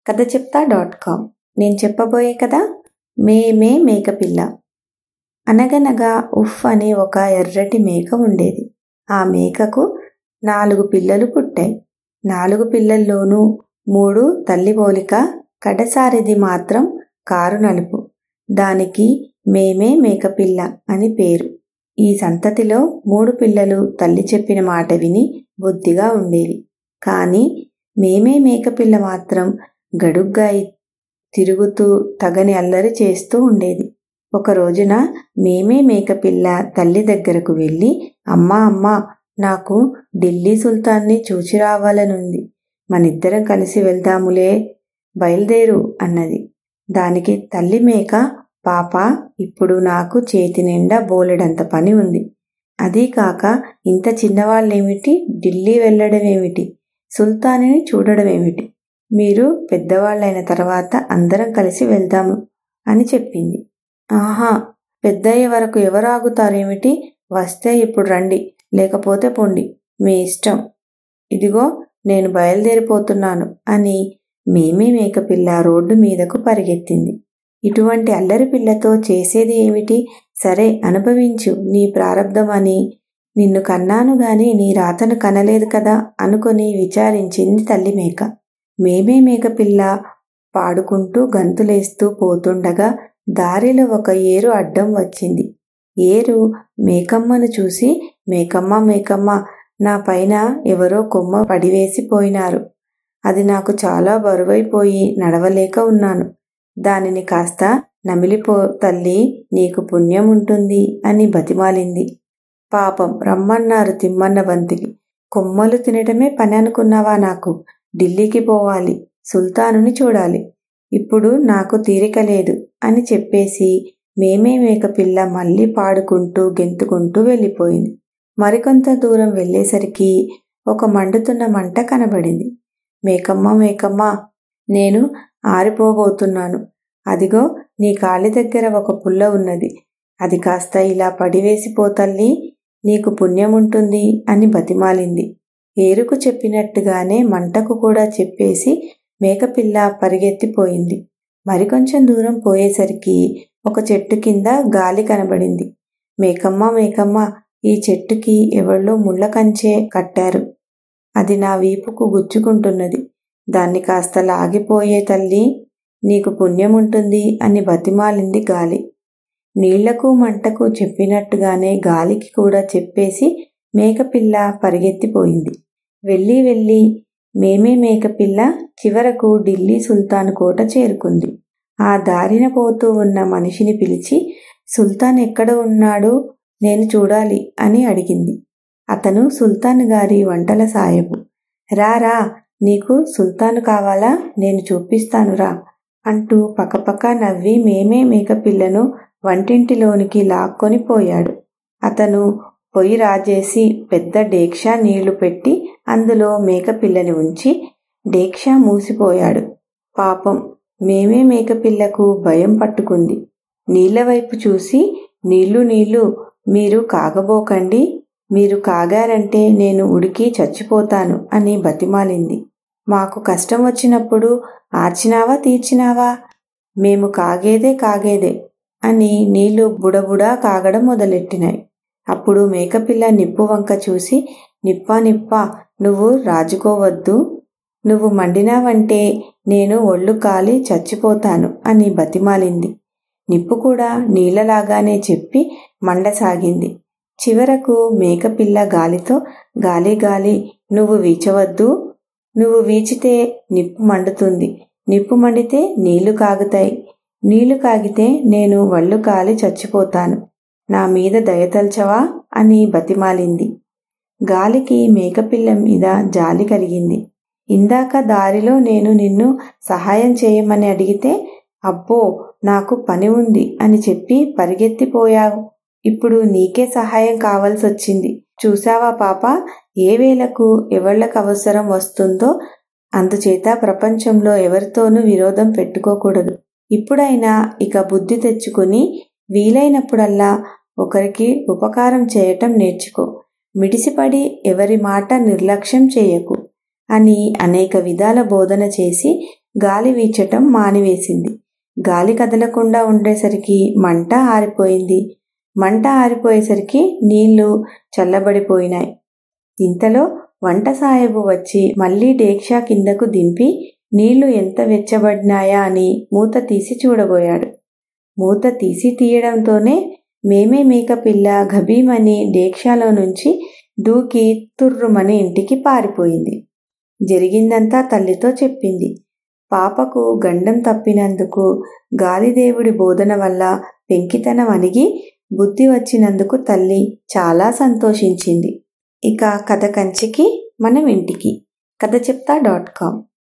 కథ చెప్తా dot com నేను చెప్పబోయే కథ మేమే మేకపిల్ల అనగనగా ఉఫ్ అనే ఒక ఎర్రటి మేక ఉండేది ఆ మేకకు నాలుగు పిల్లలు పుట్టాయి నాలుగు పిల్లల్లోనూ మూడు తల్లి పోలిక కడసారిది మాత్రం కారు నలుపు దానికి మేమే మేకపిల్ల అని పేరు ఈ సంతతిలో మూడు పిల్లలు తల్లి చెప్పిన మాట విని బుద్ధిగా ఉండేవి కానీ మేమే మేకపిల్ల మాత్రం గడుగ్గా తిరుగుతూ తగని అల్లరి చేస్తూ ఉండేది ఒక రోజున మేమే మేకపిల్ల తల్లి దగ్గరకు వెళ్ళి అమ్మా అమ్మా నాకు ఢిల్లీ సుల్తాన్ని చూచి రావాలనుంది మనిద్దరం కలిసి వెళ్దాములే బయలుదేరు అన్నది దానికి తల్లి మేక పాప ఇప్పుడు నాకు చేతి నిండా బోలెడంత పని ఉంది అదీ కాక ఇంత చిన్నవాళ్ళేమిటి ఢిల్లీ వెళ్ళడమేమిటి సుల్తానిని చూడడమేమిటి మీరు పెద్దవాళ్ళైన తర్వాత అందరం కలిసి వెళ్దాము అని చెప్పింది ఆహా పెద్దయ్య వరకు ఎవరు ఆగుతారేమిటి వస్తే ఇప్పుడు రండి లేకపోతే పొండి మీ ఇష్టం ఇదిగో నేను బయలుదేరిపోతున్నాను అని మేమే మేకపిల్ల రోడ్డు మీదకు పరిగెత్తింది ఇటువంటి అల్లరి పిల్లతో చేసేది ఏమిటి సరే అనుభవించు నీ ప్రారంధం అని నిన్ను కన్నాను గాని నీ రాతను కనలేదు కదా అనుకొని విచారించింది తల్లి మేక మేమే మేకపిల్ల పాడుకుంటూ గంతులేస్తూ పోతుండగా దారిలో ఒక ఏరు అడ్డం వచ్చింది ఏరు మేకమ్మను చూసి మేకమ్మ మేకమ్మ నా పైన ఎవరో కొమ్మ పడివేసిపోయినారు అది నాకు చాలా బరువైపోయి నడవలేక ఉన్నాను దానిని కాస్త నమిలిపో తల్లి నీకు పుణ్యం ఉంటుంది అని బతిమాలింది పాపం రమ్మన్నారు తిమ్మన్న బంతికి కొమ్మలు తినటమే పని అనుకున్నావా నాకు ఢిల్లీకి పోవాలి సుల్తానుని చూడాలి ఇప్పుడు నాకు తీరిక లేదు అని చెప్పేసి మేమే మేకపిల్ల మళ్ళీ పాడుకుంటూ గెంతుకుంటూ వెళ్ళిపోయింది మరికొంత దూరం వెళ్ళేసరికి ఒక మండుతున్న మంట కనబడింది మేకమ్మ మేకమ్మ నేను ఆరిపోబోతున్నాను అదిగో నీ కాలి దగ్గర ఒక పుల్ల ఉన్నది అది కాస్త ఇలా పడివేసిపోతల్లి నీకు పుణ్యముంటుంది అని బతిమాలింది ఏరుకు చెప్పినట్టుగానే మంటకు కూడా చెప్పేసి మేకపిల్ల పరిగెత్తిపోయింది మరికొంచెం దూరం పోయేసరికి ఒక చెట్టు కింద గాలి కనబడింది మేకమ్మ మేకమ్మ ఈ చెట్టుకి ఎవళ్ళో ముళ్ళ కంచే కట్టారు అది నా వీపుకు గుచ్చుకుంటున్నది దాన్ని కాస్త లాగిపోయే తల్లి నీకు పుణ్యముంటుంది అని బతిమాలింది గాలి నీళ్లకు మంటకు చెప్పినట్టుగానే గాలికి కూడా చెప్పేసి మేకపిల్ల పరిగెత్తిపోయింది వెళ్ళి వెళ్ళి మేమే మేకపిల్ల చివరకు ఢిల్లీ సుల్తాన్ కోట చేరుకుంది ఆ దారిన పోతూ ఉన్న మనిషిని పిలిచి సుల్తాన్ ఎక్కడ ఉన్నాడు నేను చూడాలి అని అడిగింది అతను సుల్తాన్ గారి వంటల సాయబు రా రా నీకు సుల్తాను కావాలా నేను చూపిస్తాను రా అంటూ పక్కపక్క నవ్వి మేమే మేకపిల్లను వంటింటిలోనికి లాక్కొని పోయాడు అతను పొయ్యి రాజేసి పెద్ద డేక్షా నీళ్లు పెట్టి అందులో మేకపిల్లని ఉంచి డేక్షా మూసిపోయాడు పాపం మేమే మేకపిల్లకు భయం పట్టుకుంది నీళ్ల వైపు చూసి నీళ్లు నీళ్లు మీరు కాగబోకండి మీరు కాగారంటే నేను ఉడికి చచ్చిపోతాను అని బతిమాలింది మాకు కష్టం వచ్చినప్పుడు ఆర్చినావా తీర్చినావా మేము కాగేదే కాగేదే అని నీళ్లు బుడబుడా కాగడం మొదలెట్టినాయి అప్పుడు మేకపిల్ల నిప్పు వంక చూసి నిప్పా నిప్పా నువ్వు రాజుకోవద్దు నువ్వు మండినావంటే నేను ఒళ్ళు కాలి చచ్చిపోతాను అని బతిమాలింది నిప్పు కూడా నీళ్లలాగానే చెప్పి మండసాగింది చివరకు మేకపిల్ల గాలితో గాలి గాలి నువ్వు వీచవద్దు నువ్వు వీచితే నిప్పు మండుతుంది నిప్పు మండితే నీళ్లు కాగుతాయి నీళ్లు కాగితే నేను వళ్ళు కాలి చచ్చిపోతాను నా మీద దయతల్చవా అని బతిమాలింది గాలికి మేకపిల్ల మీద జాలి కలిగింది ఇందాక దారిలో నేను నిన్ను సహాయం చేయమని అడిగితే అబ్బో నాకు పని ఉంది అని చెప్పి పరిగెత్తిపోయావు ఇప్పుడు నీకే సహాయం కావలసొచ్చింది చూసావా పాప ఏ వేళకు ఎవళ్లకు అవసరం వస్తుందో అందుచేత ప్రపంచంలో ఎవరితోనూ విరోధం పెట్టుకోకూడదు ఇప్పుడైనా ఇక బుద్ధి తెచ్చుకుని వీలైనప్పుడల్లా ఒకరికి ఉపకారం చేయటం నేర్చుకో మిడిసిపడి ఎవరి మాట నిర్లక్ష్యం చేయకు అని అనేక విధాల బోధన చేసి గాలి వీచటం మానివేసింది గాలి కదలకుండా ఉండేసరికి మంట ఆరిపోయింది మంట ఆరిపోయేసరికి నీళ్లు చల్లబడిపోయినాయి ఇంతలో వంట సాయబు వచ్చి మళ్ళీ డేక్షా కిందకు దింపి నీళ్లు ఎంత వెచ్చబడినాయా అని మూత తీసి చూడబోయాడు మూత తీసి తీయడంతోనే మేమే మేక పిల్ల గభీమని డేక్షాలో నుంచి దూకి తుర్రుమని ఇంటికి పారిపోయింది జరిగిందంతా తల్లితో చెప్పింది పాపకు గండం తప్పినందుకు గాలిదేవుడి బోధన వల్ల పెంకితనం అణిగి బుద్ధి వచ్చినందుకు తల్లి చాలా సంతోషించింది ఇక కథ కంచికి మనం ఇంటికి కథ చెప్తా డాట్ కామ్